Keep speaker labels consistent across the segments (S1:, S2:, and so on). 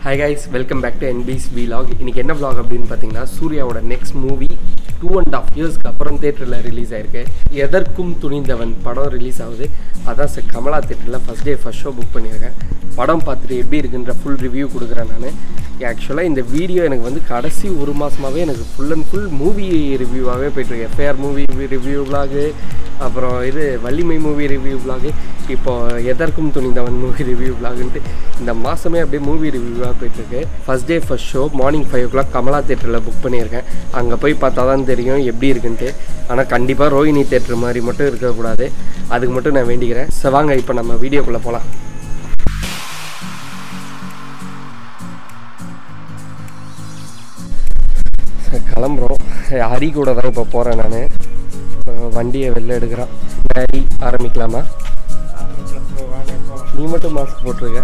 S1: High guys welcome back to NB's vlog இன்னைக்கு என்ன vlog அப்படின்னு பார்த்தீங்கன்னா சூர்யாவோட next movie two and half இயர்ஸ்க்கு அப்புறம் தேட்டரில் ரிலீஸ் ஆயிருக்கு எதற்கும் துணிந்தவன் படம் ரிலீஸ் ஆகுது அதான் சார் கமலா தேட்டரில் first day first show book பண்ணியிருக்கேன் படம் பார்த்துட்டு எப்படி இருக்குன்ற ஃபுல் ரிவ்யூ கொடுக்குறேன் நான் ஆக்சுவலாக இந்த வீடியோ எனக்கு வந்து கடைசி ஒரு மாதமாகவே எனக்கு ஃபுல் அண்ட் ஃபுல் மூவி ரிவ்யூவாகவே போயிட்டுருக்கு எஃப்ஐஆர் மூவி ரிவ்யூ விலாகு அப்புறம் இது வள்ளிமை மூவி ரிவ்யூ விலாகு இப்போ எதற்கும் துணிந்தவன் மூவி ரிவ்யூ விலாகுன்ட்டு இந்த மாதமே அப்படியே மூவி ரிவ்யூவாக போயிட்டுருக்கு first day first show morning five o'clock Kamala தேட்டரில் புக் பண்ணியிருக்கேன் அங்கே போய் பார்த்தா தான் தெரியும் எப்படி இருக்குன்ட்டு ஆனால் கண்டிப்பாக ரோஹிணி தேட்டர் மாதிரி மட்டும் இருக்கக்கூடாது அதுக்கு மட்டும் நான் வேண்டிக்கிறேன் சரி வாங்க இப்போ நம்ம வீடியோக்குள்ளே போகலாம் கிளம்புறோம் ஹரி கூட தான் இப்போ போகிறேன் நான் வண்டியை வெளில எடுக்கிறான் ஹரி ஆரம்பிக்கலாமா நீ மட்டும் மாஸ்க் போட்டிருக்க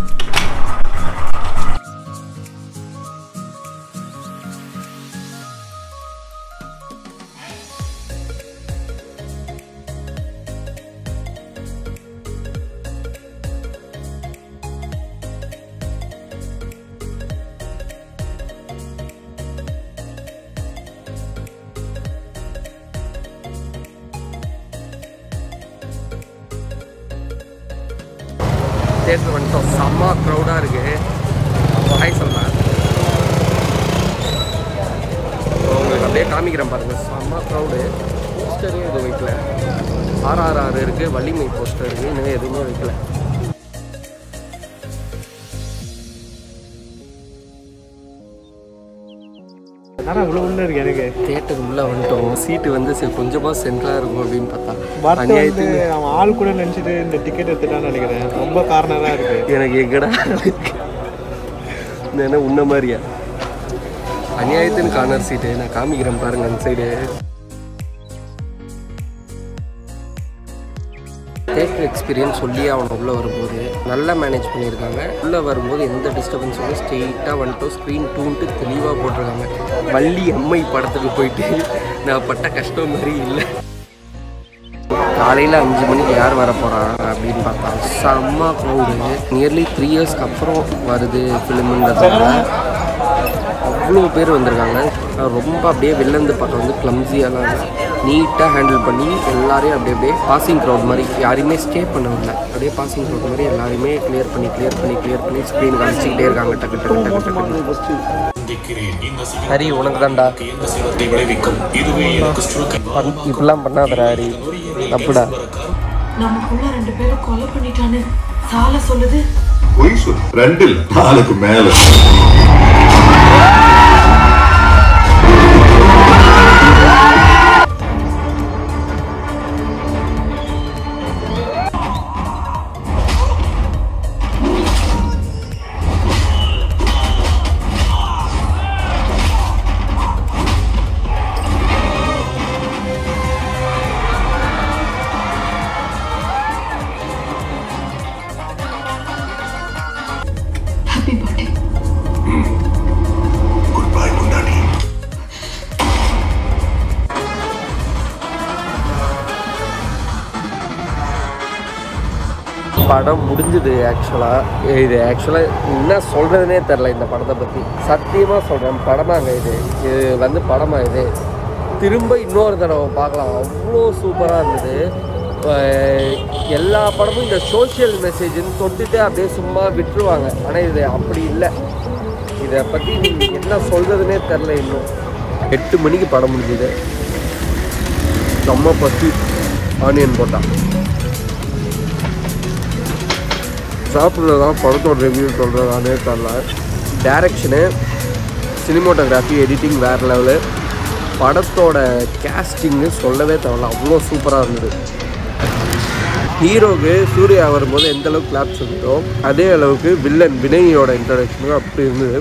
S1: தேட்டர் வந்துட்டோம் செம்ம க்ரௌடாக இருக்குது ஹாய் சொல்லலாம் உங்களுக்கு அப்படியே காமிக்கிறேன் பாருங்கள் செம்ம க்ரௌடு போஸ்டரே எதுவும் வைக்கல ஆர்ஆர்ஆர் இருக்குது வள்ளிமை போஸ்டர் இருக்குது இன்னும் எதுவுமே வைக்கல
S2: ஆனால் இவ்வளோ உள்ள இருக்கு எனக்கு
S1: தேட்டர் உள்ளே வந்துட்டோம் சீட்டு வந்து சரி கொஞ்சமாக சென்டராக இருக்கும் அப்படின்னு பார்த்தா
S2: பட் வந்து
S1: அநியாயத்துக்கு
S2: அவன் ஆள் கூட நினச்சிட்டு இந்த டிக்கெட் எடுத்துட்டான்னு நினைக்கிறேன் ரொம்ப காரணம் இருக்கு
S1: எனக்கு எங்கடா இந்த என்ன உன்ன மாதிரியா அநியாயத்தின் கார்னர் சீட்டு நான் காமிக்கிறேன் பாருங்க அந்த சைடு தேட்டர் எக்ஸ்பீரியன்ஸ் சொல்லி அவனை உள்ளே வரும்போது நல்லா மேனேஜ் பண்ணியிருக்காங்க உள்ளே வரும்போது எந்த டிஸ்டர்பன்ஸும் ஸ்ட்ரெயிட்டாக வந்துட்டோம் ஸ்க்ரீன் டூன்ட்டு தெளிவாக போட்டிருக்காங்க வள்ளி அம்மை படத்துக்கு போயிட்டு நான் பட்ட கஷ்டம் மாதிரி இல்லை காலையில் அஞ்சு மணிக்கு யார் வர போகிறாங்க அப்படின்னு பார்த்தா செம்ம க்ரௌடு நியர்லி த்ரீ இயர்ஸ்க்கு அப்புறம் வருது ஃபிலிமுன்றதுனால அவ்வளோ பேர் வந்திருக்காங்க நான் ரொம்ப அப்படியே வெளிலேருந்து பார்க்க வந்து கிளம்ஸியாலாம் நீட்டாக ஹேண்டில் பண்ணி எல்லாரையும் அப்படியே அப்படியே பாசிங் க்ரௌட் மாதிரி யாரையுமே ஸ்டே பண்ணவில்லை அப்படியே பாசிங் க்ரௌட் மாதிரி எல்லாரையுமே கிளியர் பண்ணி கிளியர் பண்ணி கிளியர் பண்ணி ஸ்க்ரீன் காமிச்சிக்கிட்டே இருக்காங்க டக்கு டக்கு டக்கு டக்கு
S3: சிந்திக்கிறேன் இந்த
S1: ஹரி உனக்கு தான்டா
S3: சிகிச்சைக்கு எந்த சிரத்தை விளைவிக்கும் இதுவே எனக்கு ஸ்ட்ரோக்
S1: இப்படிலாம் பண்ணாதடா ஹரி தப்புடா
S4: நமக்குள்ள ரெண்டு பேரும் கொலை பண்ணிட்டான்னு சால சொல்லுது
S5: பொய் சொல் ரெண்டு இல்ல நாலுக்கு மேல
S4: ஹாப்பி பர்த்டே
S5: குட் பை முன்னாடி
S1: படம் முடிஞ்சுது ஆக்சுவலாக இது ஆக்சுவலாக என்ன சொல்கிறதுனே தெரில இந்த படத்தை பற்றி சத்தியமாக சொல்கிறேன் படமாங்க இது இது வந்து படமா இது திரும்ப இன்னொரு தடவை பார்க்கலாம் அவ்வளோ சூப்பராக இருந்தது அஹ் எல்லா படமும் இந்த சோஷியல் மெசேஜ்னு தொட்டுட்டு அப்படியே சும்மா விட்டுருவாங்க ஆனால் இது அப்படி இல்லை இதை பற்றி நீங்கள் என்ன சொல்கிறதுனே தெரில இன்னும் எட்டு மணிக்கு படம் முடிஞ்சுது செம்ம பசி ஆனியன் போட்டான் சாப்பிட்றது தான் படத்தோட ரிவ்யூ சொல்கிறதானே தெரில டேரக்ஷனு சினிமோட்டோகிராஃபி எடிட்டிங் வேறு லெவலு படத்தோட கேஸ்டிங்கு சொல்லவே தேவையில்ல அவ்வளோ சூப்பராக இருந்தது ஹீரோக்கு சூர்யா வரும்போது எந்த அளவுக்கு கிளாப்ஸ் இருந்ததோ அதே அளவுக்கு வில்லன் வினயோட இன்ட்ரடக்ஷனும் அப்படி இருந்தது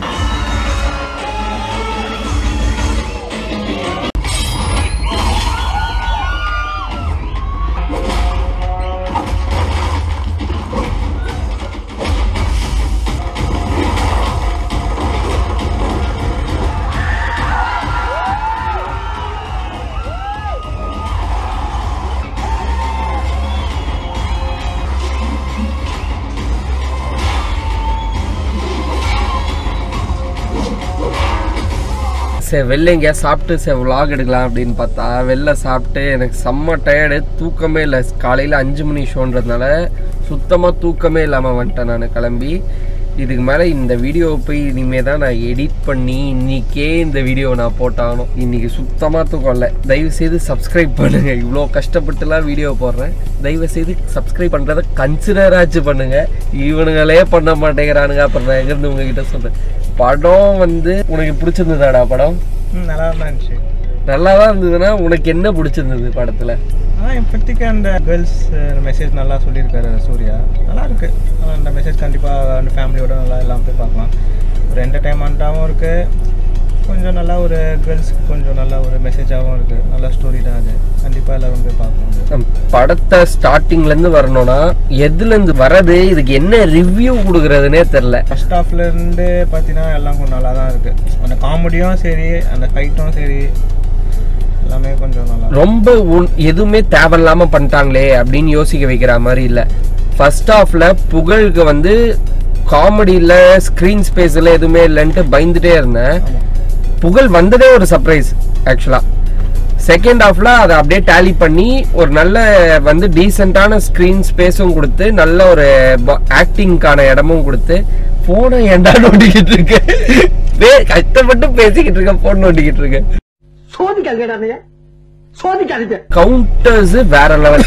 S1: சரி வெளில எங்கேயா சாப்பிட்டு சரி vlog எடுக்கலாம் அப்படின்னு பார்த்தா வெளில சாப்பிட்டு எனக்கு செம்ம டயர்டு தூக்கமே இல்லை காலையில் அஞ்சு மணி ஷோன்றதுனால சுத்தமாக தூக்கமே இல்லாமல் வந்துட்டேன் நான் கிளம்பி இதுக்கு மேலே இந்த வீடியோவை போய் இனிமே தான் நான் எடிட் பண்ணி இன்னிக்கே இந்த வீடியோவை நான் போட்டாகணும் இன்னைக்கு சுத்தமாக தூக்கம் இல்லை தயவு செய்து சப்ஸ்கிரைப் பண்ணுங்க இவ்வளோ கஷ்டப்பட்டுலாம் வீடியோ போடுறேன் தயவு செய்து சப்ஸ்கிரைப் பண்ணுறதை கன்சிடராச்சு பண்ணுங்க இவனுங்களே பண்ண மாட்டேங்கிறானுங்க அப்புறம் நான் எங்கேருந்து உங்ககிட்ட சொல்கிறேன் படம் வந்து உனக்கு பிடிச்சிருந்ததாடா படம்
S2: ம், நல்லா தான் இருந்துச்சு
S1: நல்லா தான் இருந்ததுன்னா உனக்கு என்ன பிடிச்சிருந்தது படத்தில்
S2: ஆனால் இப்போதைக்கு அந்த கேர்ள்ஸ் மெசேஜ் நல்லா சொல்லியிருக்காரு சூர்யா நல்லா இருக்கு ஆனா, அந்த மெசேஜ் கண்டிப்பாக அந்த ஃபேமிலியோட நல்லா எல்லாம் போய் பார்க்கலாம் ஒரு என்டர்டைன்மெண்ட்டாகவும் இருக்குது கொஞ்சம் நல்லா ஒரு கேர்ள்ஸ்க்கு கொஞ்சம் நல்ல ஒரு மெசேஜாகவும் இருக்குது நல்ல ஸ்டோரி தான் அது கண்டிப்பாக எல்லாரும் போய் பார்க்கலாம்
S1: நம் படத்தை ஸ்டார்டிங்ல இருந்து வரணும்னா எதுல இருந்து வரது இதுக்கு என்ன ரிவ்யூ கொடுக்கறதுனே தெரில
S2: ஃபர்ஸ்ட் ஹாஃப்லேருந்து பார்த்தீங்கன்னா எல்லாம் கொஞ்சம் நல்லா தான் இருக்குது அந்த காமெடியும் சரி அந்த ஃபைட்டும் சரி எல்லாமே கொஞ்சம் நல்லா
S1: ரொம்ப உன்- எதுவுமே தேவையில்லாம பண்ணிட்டாங்களே அப்படின்னு யோசிக்க வைக்கிற மாதிரி இல்ல ஃபர்ஸ்ட் ஹாஃப்ல புகழுக்கு வந்து காமெடியில் ஸ்க்ரீன் ஸ்பேஸில் எதுவுமே இல்லைன்ட்டு பயந்துட்டே இருந்தேன் புகழ் வந்ததே ஒரு சர்ப்ரைஸ் ஆக்சுவலாக செகண்ட் ஹாஃப்ல அதை அப்படியே டேலி பண்ணி ஒரு நல்ல வந்து டீசெண்டான ஸ்க்ரீன் ஸ்பேஸும் கொடுத்து நல்ல ஒரு ஆக்டிங்க்கான இடமும் கொடுத்து ஃபோனை ஏன்டா நோண்டிக்கிட்டு இருக்கு பே- கஷ்டப்பட்டு பேசிக்கிட்டு இருக்கேன் ஃபோன் நோண்டிக்கிட்டு இருக்கேன்
S6: சோதிக்காதீங்க சோதிக்காதீங்க
S1: கவுண்டர்ஸ் வேற லெவல்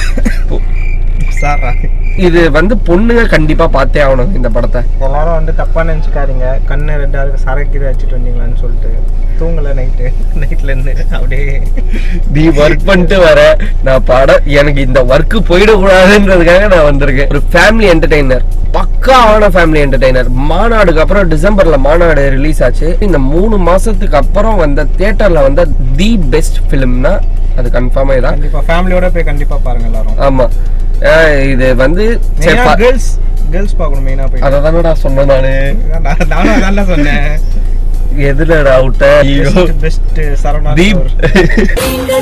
S2: சாரா
S1: இது வந்து பொண்ணுங்க கண்டிப்பா பார்த்தே ஆகணும் இந்த படத்தை
S2: எல்லாரும் வந்து தப்பாக நினச்சிக்காதீங்க கண்ணு ரெண்டா இருக்கு சரக்கு வச்சுட்டு வந்தீங்களான்னு சொல்லிட்டு தூங்கலை நைட்டு நைட்லேருந்து அப்படியே
S1: நீ ஒர்க் பண்ணிட்டு வர நான் படம் எனக்கு இந்த ஒர்க் போயிடக்கூடாதுன்றதுக்காக நான் வந்திருக்கேன் ஒரு ஃபேமிலி என்டர்டெய்னர் பக்காவான ஃபேமிலி என்டர்டெய்னர் மாநாடுக்கு அப்புறம் டிசம்பர்ல மாநாடு ரிலீஸ் ஆச்சு இந்த மூணு மாசத்துக்கு அப்புறம் வந்த தியேட்டர்ல வந்த தி பெஸ்ட் ஃபிலிம்னா அது கன்ஃபார்மே தான்
S2: கண்டிப்பாக ஃபேமிலியோட போய் கண்டிப்பாக பாருங்க எல்லாரும்
S1: ஆமா அஹ் இது வந்து சரி, பா-
S2: கேர்ள்ஸ் கேர்ள்ஸ் பார்க்கணும் மெயினாக போய்
S1: அதை தானடா சொன்னேன் நானு
S2: நான் நானும் அதான் சொன்னேன்
S1: எதுலடா விட்ட ஐயோ
S2: பெஸ்ட் சரவணா
S1: தீப்
S2: store.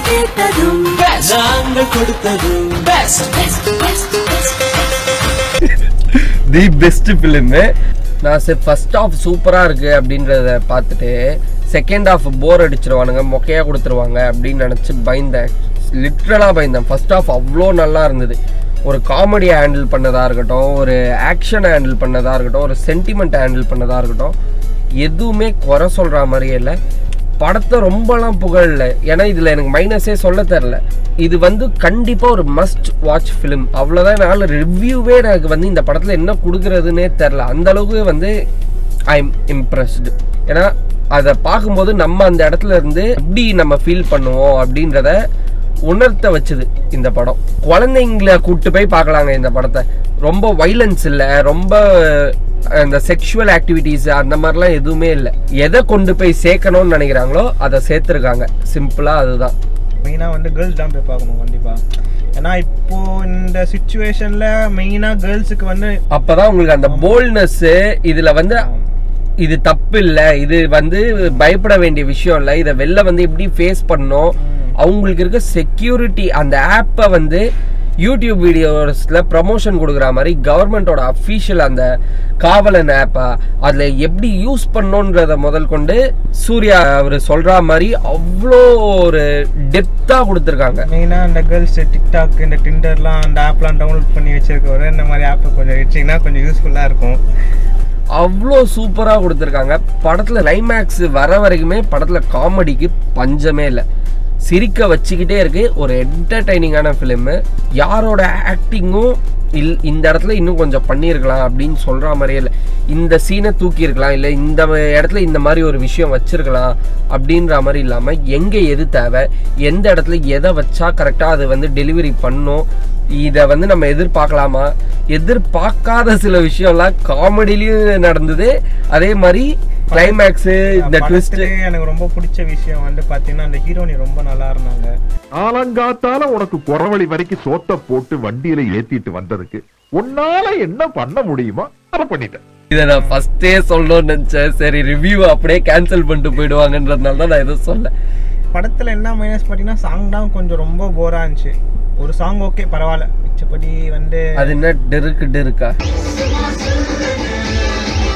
S1: தி பெஸ்ட் ஃபிலிமு நான் சரி ஃபர்ஸ்ட் ஆஃப் சூப்பராக இருக்கு அப்படின்றத பார்த்துட்டு செகண்ட் ஆஃப் போர் அடிச்சிருவானுங்க மொக்கையாக கொடுத்துருவாங்க அப்படின்னு நினச்சி பயந்தேன் லிட்ரலாக பயந்தேன் ஃபர்ஸ்ட் ஆஃப் அவ்வளோ நல்லா இருந்தது ஒரு காமெடியை ஹேண்டில் பண்ணதாக இருக்கட்டும் ஒரு ஆக்ஷனை ஹேண்டில் பண்ணதாக இருக்கட்டும் ஒரு சென்டிமெண்ட்டை ஹேண்டில் பண்ணதாக இருக்கட்டும் எதுவுமே குறை சொல்கிற மாதிரியே இல்லை படத்தை ரொம்பலாம் புகழல ஏன்னா இதில் எனக்கு மைனஸே சொல்ல தெரில இது வந்து கண்டிப்பாக ஒரு மஸ்ட் வாட்ச் ஃபிலிம் அவ்வளோதான் என்னால் ரிவ்யூவே எனக்கு வந்து இந்த படத்தில் என்ன கொடுக்குறதுனே தெரில அந்த அளவுக்கு வந்து ஐ எம் இம்ப்ரெஸ்டு ஏன்னா அதை பார்க்கும்போது நம்ம அந்த இடத்துல இருந்து எப்படி நம்ம ஃபீல் பண்ணுவோம் அப்படின்றத உணர்த்த வச்சுது இந்த படம் குழந்தைங்கள கூட்டு போய் பார்க்கலாங்க இந்த படத்தை ரொம்ப வைலன்ஸ் இல்லை ரொம்ப அந்த செக்ஷுவல் ஆக்டிவிட்டீஸ் அந்த மாதிரிலாம் எதுவுமே இல்லை எதை கொண்டு போய் சேர்க்கணும்னு நினைக்கிறாங்களோ அதை சேர்த்துருக்காங்க சிம்பிளாக அதுதான்
S2: மெயினாக வந்து கேர்ள்ஸ் தான் போய் பார்க்கணும் கண்டிப்பாக ஏன்னா இப்போ இந்த சுச்சுவேஷனில் மெயினாக கேர்ள்ஸுக்கு வந்து
S1: அப்பதான் உங்களுக்கு அந்த போல்ட்னஸ் இதுல வந்து இது தப்பு இல்லை இது வந்து பயப்பட வேண்டிய விஷயம் இல்லை இதை வெளில வந்து எப்படி ஃபேஸ் பண்ணணும் அவங்களுக்கு இருக்க செக்யூரிட்டி அந்த ஆப்பை வந்து யூடியூப் வீடியோஸில் ப்ரமோஷன் கொடுக்குற மாதிரி கவர்மெண்ட்டோட அஃபீஷியல் அந்த காவலன் ஆப்பை அதில் எப்படி யூஸ் பண்ணணுன்றத முதல் கொண்டு சூர்யா அவர் சொல்கிற மாதிரி அவ்வளோ ஒரு டெப்த்தாக கொடுத்துருக்காங்க
S2: மெயினாக அந்த கேர்ள்ஸ் டிக்டாக் இந்த டிண்டர்லாம் அந்த ஆப்லாம் டவுன்லோட் பண்ணி வச்சிருக்கவர் இந்த மாதிரி ஆப்பை கொஞ்சம் வச்சிங்கன்னா கொஞ்சம் யூஸ்ஃபுல்லாக இருக்கும்
S1: அவ்வளோ சூப்பராக கொடுத்துருக்காங்க படத்தில் கிளைமேக்ஸ் வர வரைக்குமே படத்தில் காமெடிக்கு பஞ்சமே இல்லை சிரிக்க வச்சுக்கிட்டே இருக்கு ஒரு என்டர்டைனிங்கான ஃபிலிமு யாரோட ஆக்டிங்கும் இல் இந்த இடத்துல இன்னும் கொஞ்சம் பண்ணியிருக்கலாம் அப்படின்னு சொல்கிற மாதிரியே இல்லை இந்த சீனை தூக்கியிருக்கலாம் இல்லை இந்த இடத்துல இந்த மாதிரி ஒரு விஷயம் வச்சிருக்கலாம் அப்படின்ற மாதிரி இல்லாமல் எங்கே எது தேவை எந்த இடத்துல எதை வச்சா கரெக்டாக அது வந்து டெலிவரி பண்ணும் இதை வந்து நம்ம எதிர்பார்க்கலாமா எதிர்பார்க்காத சில விஷயம்லாம் காமெடிலையும் நடந்தது அதே மாதிரி கிளைமேக்ஸு இந்த ட்விஸ்ட்
S2: படத்திலே எனக்கு ரொம்ப பிடிச்ச விஷயம் வந்து பார்த்தீங்கன்னா அந்த ஹீரோனி ரொம்ப நல்லா இருந்தாங்க
S7: காலங்காத்தால உனக்கு குறவழி வரைக்கும் சோத்த போட்டு வண்டியில ஏத்திட்டு வந்ததுக்கு உன்னால என்ன பண்ண முடியுமோ அதை பண்ணிட்டேன்
S1: இதை நான் ஃபர்ஸ்டே சொல்லணும்னு நினச்சேன் சரி ரிவ்யூ அப்படியே கேன்சல் பண்ணிட்டு போயிடுவாங்கன்றதுனால தான் நான் எதுவும் சொல்ல
S2: படத்தில் என்ன மைனஸ் பார்த்தீங்கன்னா சாங் தான் கொஞ்சம் ரொம்ப போராக இருந்துச்சு ஒரு சாங் ஓகே பரவாயில்ல மிச்சப்படி வந்து
S1: அது என்ன டெருக்கு டெருக்கா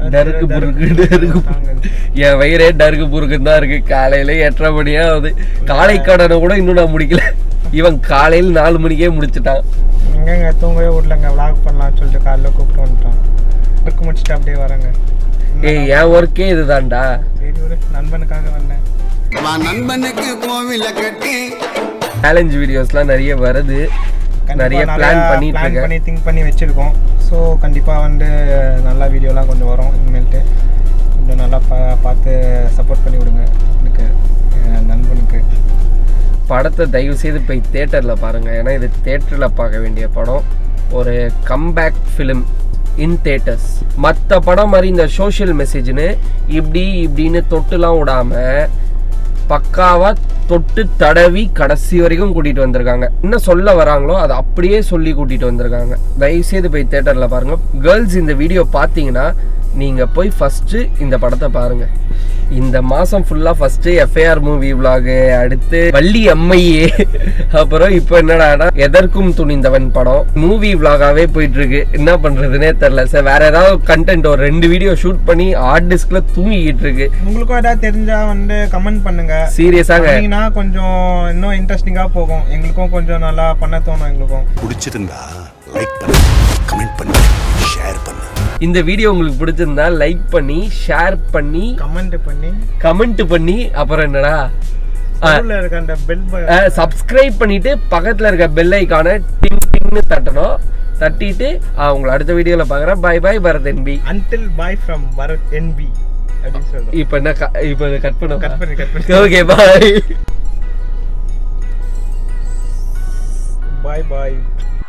S1: டருக்கு புருக்கு டருக்கு புருக்கு. என் வயிறே டருக்கு புருக்குன்னு தான் இருக்கு காலையில எட்டரை மணியா ஆகுது காலை கடனை கூட இன்னும் நான் முடிக்கல இவன் காலையில் நாலு மணிக்கே முடிச்சிட்டான்
S2: எங்கங்க தூங்கவே விடலங்க vlog பண்ணலாம்னு சொல்லிட்டு காலைல கூப்பிட்டு வந்துட்டான் ஒர்க் முடிச்சுட்டு அப்படியே வரேங்க
S1: ஏய் என் ஒர்க்கே இதுதான்டா
S2: சரி ஒரு நண்பனுக்காக வந்தேன்
S8: நண்பனுக்கு கோவில கட்டி
S1: சேலஞ்ச் வீடியோஸ்லாம் நிறைய வருது நிறைய பிளான் பண்ணிட்டு
S2: பிளான்
S1: இருக்கேன்
S2: பண்ணி திங்க் பண்ணி வச்சிருக்கோம் ஸோ கண்டிப்பாக வந்து நல்லா வீடியோலாம் கொஞ்சம் வரும் இனிமேல்ட்டு கொஞ்சம் நல்லா பா பார்த்து சப்போர்ட் பண்ணி விடுங்க எனக்கு என் நண்பனுக்கு
S1: படத்தை தயவு செய்து போய் தேட்டரில் பாருங்க ஏன்னா இது தேட்டரில் பார்க்க வேண்டிய படம் ஒரு கம்பேக் ஃபிலிம் இன் தேட்டர்ஸ் மற்ற படம் மாதிரி இந்த சோஷியல் மெசேஜ்னு இப்படி இப்படின்னு தொட்டுலாம் விடாம பக்காவா தொட்டு தடவி கடைசி வரைக்கும் கூட்டிட்டு வந்திருக்காங்க என்ன சொல்ல வராங்களோ அதை அப்படியே சொல்லி கூட்டிட்டு வந்திருக்காங்க தயவு செய்து போய் தேட்டர்ல பாருங்க கேர்ள்ஸ் இந்த வீடியோ பார்த்தீங்கன்னா நீங்க போய் ஃபர்ஸ்ட் இந்த படத்தை பாருங்க இந்த மாசம் ஃபுல்லா ஃபர்ஸ்ட் எஃப்ஐஆர் மூவி vlog அடுத்து வள்ளி அம்மையே அப்புறம் இப்போ என்னடானா எதற்கும் துணிந்தவன் படம் மூவி vlog-ஆவே போயிட்டு இருக்கு என்ன பண்றதுனே தெரியல சார் வேற ஏதாவது கண்டென்ட் ஒரு ரெண்டு வீடியோ ஷூட் பண்ணி ஹார்ட் டிஸ்க்ல தூங்கிக்கிட்டு இருக்கு
S2: உங்களுக்கும் ஏதாவது தெரிஞ்சா வந்து கமெண்ட் பண்ணுங்க
S1: சீரியஸாங்க
S2: பண்ணீங்கன்னா கொஞ்சம் இன்னும் இன்ட்ரெஸ்டிங்காக போகும் எங்களுக்கும் கொஞ்சம் நல்லா பண்ண தோணும் எங்களுக்கும்
S8: பிடிச்சிருந்தா லைக் பண்ணு கமெண்ட் பண்ணு ஷேர் பண்ணு
S1: இந்த வீடியோ உங்களுக்கு பிடிச்சிருந்தா லைக் பண்ணி ஷேர் பண்ணி
S2: கமெண்ட் பண்ணி
S1: கமெண்ட் பண்ணி அப்புறம் என்னடா
S2: நடுவுல இருக்க அந்த பெல்
S1: சப்ஸ்கிரைப் பண்ணிட்டு பக்கத்துல இருக்க பெல் ஐக்கான டிங் டிங்னு தட்டணும் தட்டிட்டு ஆ, உங்களை அடுத்த வீடியோல பார்க்குறேன் bye bye Bharath NB
S2: until bye from Bharath NB அப்படின்னு சொல்றோம்
S1: இப்போ என்ன க- இப்போ கட் பண்ண
S2: கட் பண்ணி கட் பண்ணி
S1: ஓகே பாய்
S2: பாய் பாய்